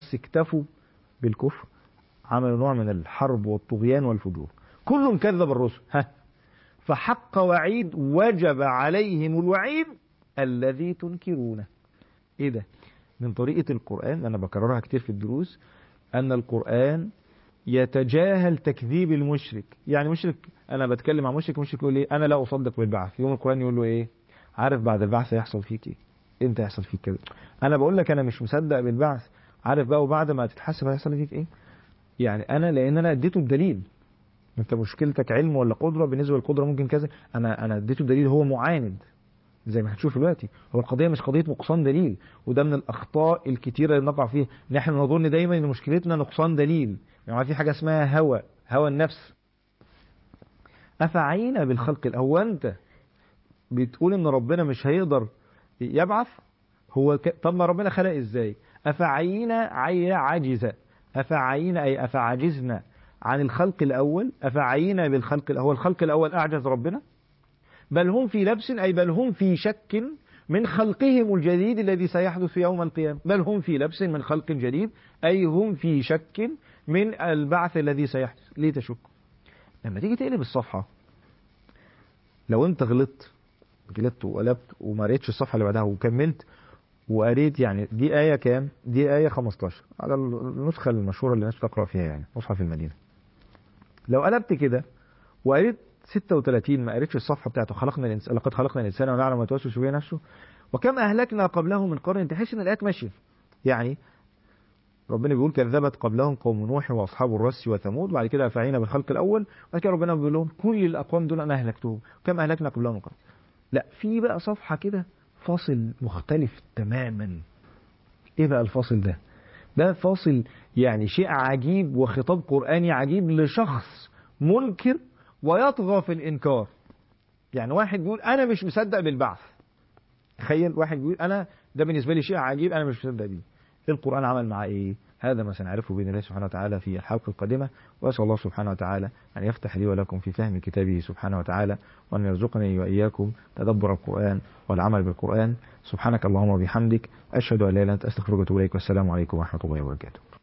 اكتفوا بالكفر عملوا نوع من الحرب والطغيان والفجور كل كذب الرسل ها فحق وعيد وجب عليهم الوعيد الذي تنكرونه ايه ده من طريقة القرآن أنا بكررها كتير في الدروس أن القرآن يتجاهل تكذيب المشرك يعني مشرك أنا بتكلم مع مشرك مشرك يقول لي أنا لا أصدق بالبعث يوم القرآن يقول له إيه عارف بعد البعث هيحصل فيك إيه أنت هيحصل فيك كده أنا بقول لك أنا مش مصدق بالبعث عارف بقى وبعد ما تتحاسب هيحصل فيك إيه يعني أنا لأن أنا اديته الدليل انت مشكلتك علم ولا قدره بالنسبه للقدره ممكن كذا انا انا اديته دليل هو معاند زي ما هتشوف دلوقتي هو القضيه مش قضيه نقصان دليل وده من الاخطاء الكتيره اللي نقع فيها ان احنا نظن دايما ان مشكلتنا نقصان دليل يعني في حاجه اسمها هوى هوى النفس افعينا بالخلق هو انت بتقول ان ربنا مش هيقدر يبعث هو ك... طب ما ربنا خلق ازاي افعينا عي عاجزه افعينا اي افعجزنا عن الخلق الأول أفعينا بالخلق الأول الخلق الأول أعجز ربنا بل هم في لبس أي بل هم في شك من خلقهم الجديد الذي سيحدث في يوم القيامة بل هم في لبس من خلق جديد أي هم في شك من البعث الذي سيحدث ليه تشك لما تيجي تقلب الصفحة لو انت غلطت غلطت وقلبت وما قريتش الصفحة اللي بعدها وكملت وقريت يعني دي آية كام؟ دي آية 15 على النسخة المشهورة اللي الناس بتقرأ فيها يعني مصحف المدينة لو قلبت كده وقريت 36 ما قريتش الصفحه بتاعته خلقنا الانسان لقد خلقنا الانسان ونعلم ما توسوس به نفسه وكم اهلكنا قبله من قرن تحس ان الايات ماشيه يعني ربنا بيقول كذبت قبلهم قوم نوح واصحاب الرس وثمود وبعد كده افعينا بالخلق الاول وبعد كده ربنا بيقول لهم كل الاقوام دول انا اهلكتهم كم اهلكنا قبلهم من قرن لا في بقى صفحه كده فاصل مختلف تماما ايه بقى الفاصل ده ده فاصل يعني شيء عجيب وخطاب قرآني عجيب لشخص منكر ويطغى في الإنكار يعني واحد بيقول أنا مش مصدق بالبعث تخيل واحد بيقول أنا ده بالنسبة لي شيء عجيب أنا مش مصدق بيه القرآن عمل معاه إيه هذا ما سنعرفه بإذن الله سبحانه وتعالى في الحلقة القادمة وأسأل الله سبحانه وتعالى أن يفتح لي ولكم في فهم كتابه سبحانه وتعالى وأن يرزقني وإياكم تدبر القرآن والعمل بالقرآن سبحانك اللهم وبحمدك أشهد أن لا إله إلا أنت أستغفرك وأتوب إليك والسلام عليكم ورحمة الله وبركاته